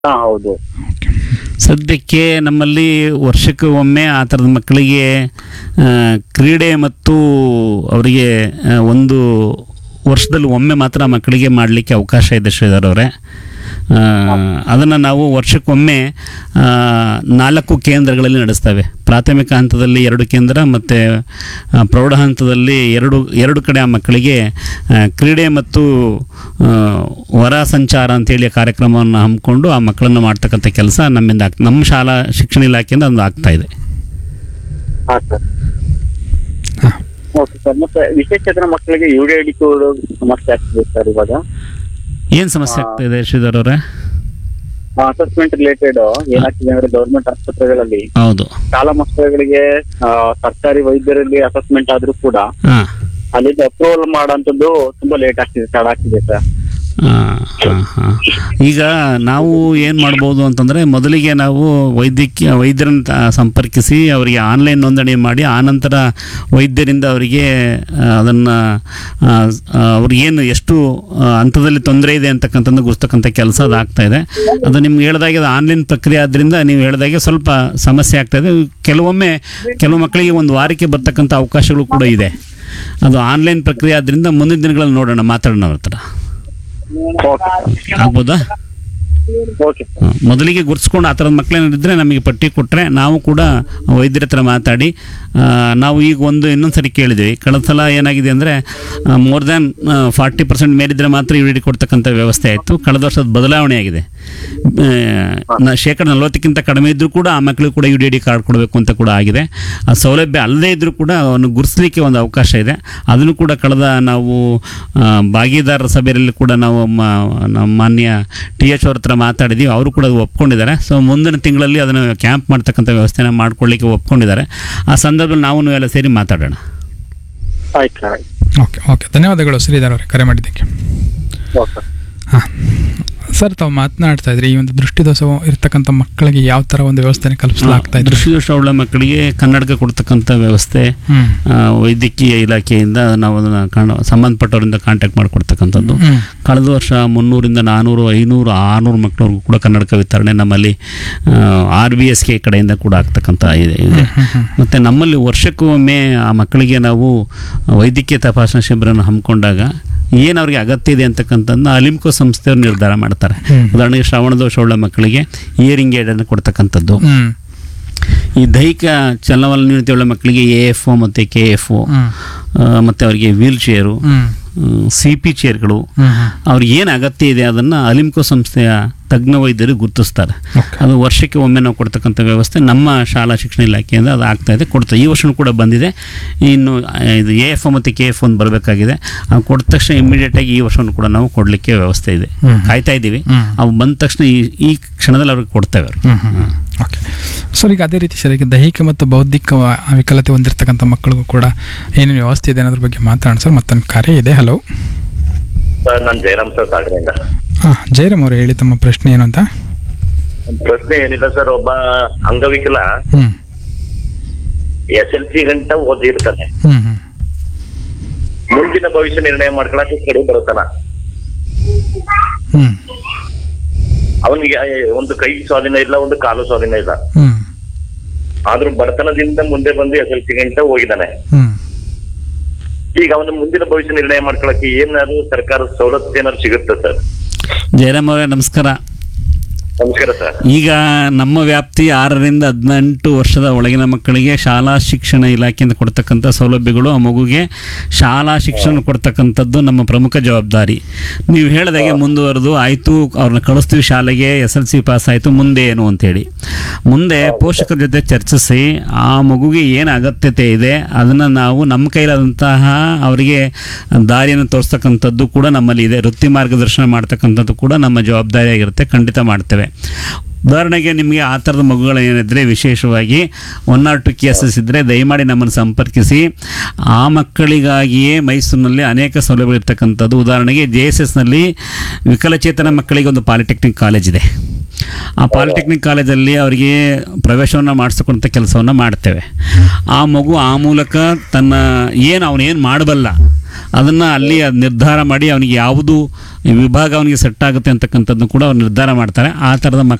ಹಾ ಹೌದು ಸದ್ಯಕ್ಕೆ ನಮ್ಮಲ್ಲಿ ವರ್ಷಕ್ಕೆ ಒಮ್ಮೆ ಆ ಥರದ ಮಕ್ಕಳಿಗೆ ಆ, ಕ್ರೀಡೆ ಮತ್ತು ಅವರಿಗೆ ಆ, ಒಂದು ವರ್ಷದಲ್ಲಿ ಒಮ್ಮೆ ಮಾತ್ರ ಮಕ್ಕಳಿಗೆ ಮಾಡಲಿಕ್ಕೆ ಅವಕಾಶ ಇದೆ ಶ್ರೀಧರ್ ಅವರೇ ಅದನ್ನು ನಾವು ವರ್ಷಕ್ಕೊಮ್ಮೆ ಆ, ನಾಲ್ಕು ಕೇಂದ್ರಗಳಲ್ಲಿ ನಡೆಸ್ತೇವೆ ಪ್ರಾಥಮಿಕ ಹಂತದಲ್ಲಿ ಎರಡು ಕೇಂದ್ರ ಮತ್ತು ಆ, ಪ್ರೌಢ ಹಂತದಲ್ಲಿ ಎರಡು ಎರಡು ಕಡೆ ಆ ಮಕ್ಕಳಿಗೆ ಆ, ಕ್ರೀಡೆ ಮತ್ತು ಆ, ಹೊರ ಸಂಚಾರ ಅಂತೇಳಿ ಕಾರ್ಯಕ್ರಮವನ್ನು ಹಮ್ಮಿಕೊಂಡು ಆ ಮಕ್ಕಳನ್ನು ಮಾಡ್ತಕ್ಕಂಥ ಕೆಲಸ ನಮ್ಮಿಂದ ಆಗ್ ನಮ್ಮ ಶಾಲಾ ಶಿಕ್ಷಣ ಇಲಾಖೆಯಿಂದ ಒಂದು ಆಗ್ತಾ ಇದೆ ಹಾ ಸರ್ ಹಾ. ಓಕೆ ಸರ್ ಮತ್ತೆ ವಿಶೇಷಚೇತನ ಮಕ್ಕಳಿಗೆ U D I D code ಸಮಸ್ಯೆ ಆಗ್ತಿದೆ ಸರ್ ಇವಾಗ ಏನು ಸಮಸ್ಯೆ ಆಗ್ತಾ ಇದೆ ಶ್ರೀಧರ್ ಅವರೇ ಅಸೆಸ್ಮೆಂಟ್ ರಿಲೇಟೆಡ್ ಏನಾಗ್ತಿದೆ ಅಂದ್ರೆ ಗೌರ್ಮೆಂಟ್ ಆಸ್ಪತ್ರೆಗಳಲ್ಲಿ ಹೌದು ಶಾಲಾ ಮಕ್ಕಳುಗಳಿಗೆ ಆ, ಸರ್ಕಾರಿ ವೈದ್ಯರಲ್ಲಿ ಅಸೆಸ್ಮೆಂಟ್ ಆದ್ರೂ ಕೂಡ ಹಾಂ ಅಲ್ಲಿಂದ ಅಪ್ರೂವಲ್ ಮಾಡೋಂಥದ್ದು ತುಂಬಾ ಲೇಟ್ ಆಗ್ತಿದೆ ಸ್ಟಾರ್ಟ್ ಆಗ್ತಿದೆ ಸರ್ ಹಾಂ ಹಾಂ ಈಗ ನಾವು ಏನು ಮಾಡ್ಬೋದು ಅಂತಂದರೆ ಮೊದಲಿಗೆ ನಾವು ವೈದ್ಯಕೀಯ ವೈದ್ಯರನ್ನು ತ- ಸಂಪರ್ಕಿಸಿ ಅವರಿಗೆ ಆನ್ಲೈನ್ ನೋಂದಣಿ ಮಾಡಿ ಆನಂತರ ವೈದ್ಯರಿಂದ ಅವರಿಗೆ ಅದನ್ನು ಅವ್ರಿಗೇನು ಎಷ್ಟು ಆ, ಹಂತದಲ್ಲಿ ತೊಂದರೆ ಇದೆ ಅಂತಕ್ಕಂಥದ್ದು ಗುರ್ತಕ್ಕಂಥ ಕೆಲಸ ಅದು ಆಗ್ತಾ ಇದೆ ಅದು ನಿಮ್ಗೆ ಹೇಳ್ದಾಗೆ ಅದು ಆನ್ಲೈನ್ ಪ್ರಕ್ರಿಯೆ ಆದ್ದರಿಂದ ನೀವು ಹೇಳ್ದಾಗೆ ಸ್ವಲ್ಪ ಸಮಸ್ಯೆ ಆಗ್ತಾ ಇದೆ ಕೆಲವೊಮ್ಮೆ ಕೆಲವು ಮಕ್ಕಳಿಗೆ ಒಂದು ವಾರಕ್ಕೆ ಬರ್ತಕ್ಕಂಥ ಅವಕಾಶಗಳು ಕೂಡ ಇದೆ ಅದು ಆನ್ಲೈನ್ ಪ್ರಕ್ರಿಯೆ ಆದ್ದರಿಂದ ಮುಂದಿನ ದಿನಗಳಲ್ಲಿ ನೋಡೋಣ ಮಾತಾಡೋಣ ಅವ್ರ ಹತ್ರ ಓಕೆ ಆಗ್ಬೋದಾ ಓಕೆ ಹ, ಮೊದಲಿಗೆ ಗುರ್ಸ್ಕೊಂಡು ಆ ಥರದ ಮಕ್ಕಳೇನಿದ್ರೆ ನಮಗೆ ಪಟ್ಟಿ ಕೊಟ್ಟರೆ ನಾವು ಕೂಡ ವೈದ್ಯರ ಹತ್ರ ಮಾತಾಡಿ ಆ, ನಾವು ಈಗ ಒಂದು ಇನ್ನೊಂದು ಸರಿ ಕೇಳಿದ್ವಿ ಕಳೆದ ಸಲ ಏನಾಗಿದೆ ಅಂದರೆ ಮೋರ್ ದ್ಯಾನ್ ಫಾರ್ಟಿ ಪರ್ಸೆಂಟ್ ಮೇಲಿದ್ದರೆ ಮಾತ್ರ ಯು ಡಿ ಕೊಡ್ತಕ್ಕಂಥ ವ್ಯವಸ್ಥೆ ಆಯಿತು ಕಳೆದ ವರ್ಷದ ಬದಲಾವಣೆ ಆಗಿದೆ ಆ, ನ- ಶೇಕಡ ನಲವತ್ತಕ್ಕಿಂತ ಕಡಿಮೆ ಇದ್ದರೂ ಕೂಡ ಆ ಮಕ್ಕಳಿಗೆ ಕೂಡ ಯು ಡಿ ಡಿ ಕಾರ್ಡ್ ಕೊಡಬೇಕು ಅಂತ ಕೂಡ ಆಗಿದೆ ಆ ಸೌಲಭ್ಯ ಅಲ್ಲದೇ ಇದ್ದರೂ ಕೂಡ ಅವನ್ನು ಗುರುತಿಸಲಿಕ್ಕೆ ಒಂದು ಅವಕಾಶ ಇದೆ ಅದನ್ನು ಕೂಡ ಕಳೆದ ನಾವು ಆ, ಭಾಗೀದಾರರ ಸಭೆಯಲ್ಲಿ ಕೂಡ ನಾವು ಮ- ನಮ್ಮ ಮಾನ್ಯ ಟಿ ಎಚ್ ಅವ್ರ ಹತ್ರ ಮಾತಾಡಿದ್ವಿ ಅವರು ಕೂಡ ಅದು ಒಪ್ಕೊಂಡಿದ್ದಾರೆ ಸೊ ಮುಂದಿನ ತಿಂಗಳಲ್ಲಿ ಅದನ್ನು ಕ್ಯಾಂಪ್ ಮಾಡ್ತಕ್ಕಂಥ ವ್ಯವಸ್ಥೆನ ಮಾಡ್ಕೊಳ್ಳಿಕ್ಕೆ ಒಪ್ಕೊಂಡಿದ್ದಾರೆ ಆ ಸಂದರ್ಭದಲ್ಲಿ ನಾವು ಎಲ್ಲ ಸೇರಿ ಮಾತಾಡೋಣ ಆಯ್ತು ಸರ್ ಆಯ್ತು ಓಕೆ ಓಕೆ ಧನ್ಯವಾದಗಳು ಶ್ರೀಧರ್ ಅವರೇ ಕರೆ ಮಾಡಿದ್ದಕ್ಕೆ ಓಕೆ ಹಾಂ ಸರ್ ತಾವು ಮಾತನಾಡ್ತಾ ಇದ್ರಿ ಈ ಒಂದು ದೃಷ್ಟಿದೋಷ ಇರ್ತಕ್ಕಂಥ ಮಕ್ಕಳಿಗೆ ಯಾವ ಥರ ಒಂದು ವ್ಯವಸ್ಥೆನ ಕಲ್ಪಿಸಲಾಗ್ತಾ ಇದೆ ದೃಷ್ಟಿದೋಷ ಉಳ್ಳ ಮಕ್ಕಳಿಗೆ ಕನ್ನಡಕ ಕೊಡ್ತಕ್ಕಂಥ ವ್ಯವಸ್ಥೆ ಹ್ಮ್ ಆ, ವೈದ್ಯಕೀಯ ಇಲಾಖೆಯಿಂದ ನಾವು ಅದನ್ನು ಕಾಣ ಸಂಬಂಧಪಟ್ಟವರಿಂದ ಕಾಂಟ್ಯಾಕ್ಟ್ ಮಾಡಿಕೊಡ್ತಕ್ಕಂಥದ್ದು ಹ್ಮ್ ಕಳೆದ ವರ್ಷ ಮುನ್ನೂರಿಂದ ನಾನ್ನೂರು ಐನೂರು ಆರುನೂರು ಮಕ್ಕಳಿಗೂ ಕೂಡ ಕನ್ನಡಕ ವಿತರಣೆ ನಮ್ಮಲ್ಲಿ ಆರ್ ಬಿ ಎಸ್ ಕೆ ಕಡೆಯಿಂದ ಕೂಡ ಆಗ್ತಕ್ಕಂಥ ಇದೆ ಇದೆ ಮತ್ತು ನಮ್ಮಲ್ಲಿ ವರ್ಷಕ್ಕೂ ಒಮ್ಮೆ ಆ ಮಕ್ಕಳಿಗೆ ನಾವು ವೈದ್ಯಕೀಯ ತಪಾಸಣಾ ಶಿಬಿರನ ಹಮ್ಮಿಕೊಂಡಾಗ ಏನು ಅವ್ರಿಗೆ ಅಗತ್ಯ ಇದೆ ಅಂತಕ್ಕಂಥದ್ದನ್ನ ಅಲಿಮ್ಕೋ ಸಂಸ್ಥೆಯವರು ನಿರ್ಧಾರ ಮಾಡ್ತಾರೆ ಹ್ಮ್. ಉದಾಹರಣೆಗೆ ಶ್ರವಣ ದೋಷ ಉಳ್ಳ ಮಕ್ಕಳಿಗೆ ಇಯರಿಂಗ್ ಏಡನ್ನು ಕೊಡ್ತಕ್ಕಂಥದ್ದು ಹ್ಮ್ ಈ ದೈಹಿಕ ಚಲನವಲನ ನ್ಯೂನತೆ ಉಳ್ಳ ಮಕ್ಕಳಿಗೆ ಎ ಎಫ್ ಒ ಮತ್ತು ಕೆ ಎಫ್ ಒ ಹ್ಮ್ ಮತ್ತು ಅವರಿಗೆ ವೀಲ್ ಚೇರು ಹ್ಮ್ ಸಿ ಪಿ ಚೇರ್ಗಳು ಹ್ಮ್ ಹ್ಮ್ ಅವ್ರಿಗೆ ಏನು ಅಗತ್ಯ ಇದೆ ಅದನ್ನು ಅಲಿಮ್ಕೋ ಸಂಸ್ಥೆಯ ತಜ್ಞ ವೈದ್ಯರು ಗುರುತಿಸ್ತಾರೆ ಓಕೆ ಅದು ವರ್ಷಕ್ಕೆ ಒಮ್ಮೆ ನಾವು ಕೊಡ್ತಕ್ಕಂಥ ವ್ಯವಸ್ಥೆ ನಮ್ಮ ಶಾಲಾ ಶಿಕ್ಷಣ ಇಲಾಖೆಯಿಂದ ಅದು ಆಗ್ತಾ ಇದೆ ಕೊಡ್ತಾ ಈ ವರ್ಷನೂ ಕೂಡ ಬಂದಿದೆ ಇನ್ನು ಆ, ಇದು ಎ ಎಫ್ ಮತ್ತು ಕೆ ಎಫ್ ಒಂದು ಬರಬೇಕಾಗಿದೆ ಅದು ಕೊಟ್ಟ ತಕ್ಷಣ ಇಮಿಡಿಯೇಟಾಗಿ ಈ ವರ್ಷವನ್ನು ಕೂಡ ನಾವು ಕೊಡಲಿಕ್ಕೆ ವ್ಯವಸ್ಥೆ ಇದೆ ಹ್ಮ್. ಕಾಯ್ತಾ ಇದ್ದೀವಿ ಹ್ಮ್. ಅವು ಬಂದ ತಕ್ಷಣ ಈ ಈ ಕ್ಷಣದಲ್ಲಿ ಅವ್ರಿಗೆ ಕೊಡ್ತೇವೆ ಅವರು ಹ್ಮ್ ಹ್ಮ್ ಹ್ಮ್. ಓಕೆ ಸರ್ ಈಗ ಅದೇ ರೀತಿ ಸರ್ ಈಗ ದೈಹಿಕ ಮತ್ತು ಬೌದ್ಧಿಕ ವ- ವಿಕಲತೆ ಹೊಂದಿರತಕ್ಕಂಥ ಮಕ್ಕಳಿಗೂ ಕೂಡ ಏನೇನು ವ್ಯವಸ್ಥೆ ಇದೆ ಅನ್ನೋದ್ರ ಬಗ್ಗೆ ಮಾತಾಡೋಣ ಸರ್ ಮತ್ತೊಂದು ಕರೆ ಇದೆ ಹಲೋ ಸರ್ ನಾನು ಜಯರಾಮ್ ಸರ್ ಸಾಗರದಿಂದ ಹಾಂ ಜಯರಾಮ್ ಅವರು ಹೇಳಿ ತಮ್ಮ ಪ್ರಶ್ನೆ ಏನು ಅಂತ ಪ್ರಶ್ನೆ ಏನಿಲ್ಲ ಸರ್ ಒಬ್ಬ ಅಂಗವಿಕಲ ಹ್ಞೂ ಎಸ್ ಎಲ್ ಸಿ ಗಂಟ ಓದಿರ್ತಾನೆ ಹ್ಞೂ ಹ್ಞೂ ಮುಂದಿನ ಭವಿಷ್ಯ ನಿರ್ಣಯ ಮಾಡ್ಕೊಳಕ್ಕೆ ಕಡೆ ಬರುತ್ತಾನ ಹ್ಞೂ ಅವನಿಗೆ ಒಂದು ಕೈ ಸ್ವಾಧೀನ ಇಲ್ಲ ಒಂದು ಕಾಲು ಸ್ವಾಧೀನ ಇಲ್ಲ ಹ್ಞೂ ಆದ್ರೂ ಬಡತನದಿಂದ ಮುಂದೆ ಬಂದು ಎಸ್ ಎಲ್ ಸಿ ಗಂಟ ಹೋಗಿದ್ದಾನೆ ಹ್ಞೂ ಈಗ ಅವನ ಮುಂದಿನ ಭವಿಷ್ಯ ನಿರ್ಣಯ ಮಾಡ್ಕೊಳಕ್ಕೆ ಏನಾದ್ರು ಸರ್ಕಾರದ ಸವಲತ್ತು ಏನಾದ್ರು ಸಿಗುತ್ತೆ ಸರ್ ಜಯರಾಮ್ ಅವರೇ ನಮಸ್ಕಾರ ನಮಸ್ಕಾರ ಸರ್ ಈಗ ನಮ್ಮ ವ್ಯಾಪ್ತಿ ಆರರಿಂದ ಹದಿನೆಂಟು ವರ್ಷದ ಒಳಗಿನ ಮಕ್ಕಳಿಗೆ ಶಾಲಾ ಶಿಕ್ಷಣ ಇಲಾಖೆಯಿಂದ ಕೊಡ್ತಕ್ಕಂಥ ಸೌಲಭ್ಯಗಳು ಆ ಮಗುಗೆ ಶಾಲಾ ಶಿಕ್ಷಣ ಕೊಡ್ತಕ್ಕಂಥದ್ದು ನಮ್ಮ ಪ್ರಮುಖ ಜವಾಬ್ದಾರಿ ನೀವು ಹೇಳಿದಾಗೆ ಮುಂದುವರೆದು ಆಯಿತು ಅವ್ರನ್ನ ಕಳಿಸ್ತೀವಿ ಶಾಲೆಗೆ ಎಸ್ ಎಲ್ ಸಿ ಪಾಸ್ ಆಯಿತು ಮುಂದೆ ಏನು ಅಂತೇಳಿ ಮುಂದೆ ಪೋಷಕರ ಜೊತೆ ಚರ್ಚಿಸಿ ಆ ಮಗುಗೆ ಏನು ಅಗತ್ಯತೆ ಇದೆ ಅದನ್ನು ನಾವು ನಮ್ಮ ಕೈಲಾದಂತಹ ಅವರಿಗೆ ದಾರಿಯನ್ನು ತೋರಿಸ್ತಕ್ಕಂಥದ್ದು ಕೂಡ ನಮ್ಮಲ್ಲಿ ಇದೆ ವೃತ್ತಿ ಮಾರ್ಗದರ್ಶನ ಮಾಡ್ತಕ್ಕಂಥದ್ದು ಕೂಡ ನಮ್ಮ ಜವಾಬ್ದಾರಿಯಾಗಿರುತ್ತೆ ಖಂಡಿತ ಮಾಡ್ತೇವೆ ಉದಾಹರಣೆಗೆ ನಿಮಗೆ ಆ ಥರದ ಮಗುಗಳು ಏನಿದ್ರೆ ವಿಶೇಷವಾಗಿ ಒನ್ ಆರ್ ಟು ಕೇಸಸ್ ಇದ್ದರೆ ದಯಮಾಡಿ ನಮ್ಮನ್ನು ಸಂಪರ್ಕಿಸಿ ಆ ಮಕ್ಕಳಿಗಾಗಿಯೇ ಮೈಸೂರಿನಲ್ಲಿ ಅನೇಕ ಸೌಲಭ್ಯ ಇರ್ತಕ್ಕಂಥದ್ದು ಉದಾಹರಣೆಗೆ ಜೆ ಎಸ್ ಎಸ್ನಲ್ಲಿ ವಿಕಲಚೇತನ ಮಕ್ಕಳಿಗೆ ಒಂದು ಪಾಲಿಟೆಕ್ನಿಕ್ ಕಾಲೇಜ್ ಇದೆ ಆ ಪಾಲಿಟೆಕ್ನಿಕ್ ಕಾಲೇಜಲ್ಲಿ ಅವರಿಗೆ ಪ್ರವೇಶವನ್ನು ಮಾಡಿಸ್ತಕ್ಕಂಥ ಕೆಲಸವನ್ನು ಮಾಡ್ತೇವೆ ಆ ಮಗು ಆ ಮೂಲಕ ತನ್ನ ಏನು ಅವನೇನು ಮಾಡಬಲ್ಲ ಅದನ್ನು ಅಲ್ಲಿ ಅದ್ ನಿರ್ಧಾರ ಮಾಡಿ ಅವನಿಗೆ ಯಾವುದು ವಿಭಾಗ ಅವನಿಗೆ ಸೆಟ್ ಆಗುತ್ತೆ ಅಂತಕ್ಕಂಥದ್ದನ್ನು ಕೂಡ ಅವ್ರು ನಿರ್ಧಾರ ಮಾಡ್ತಾರೆ ಆ ಥರದ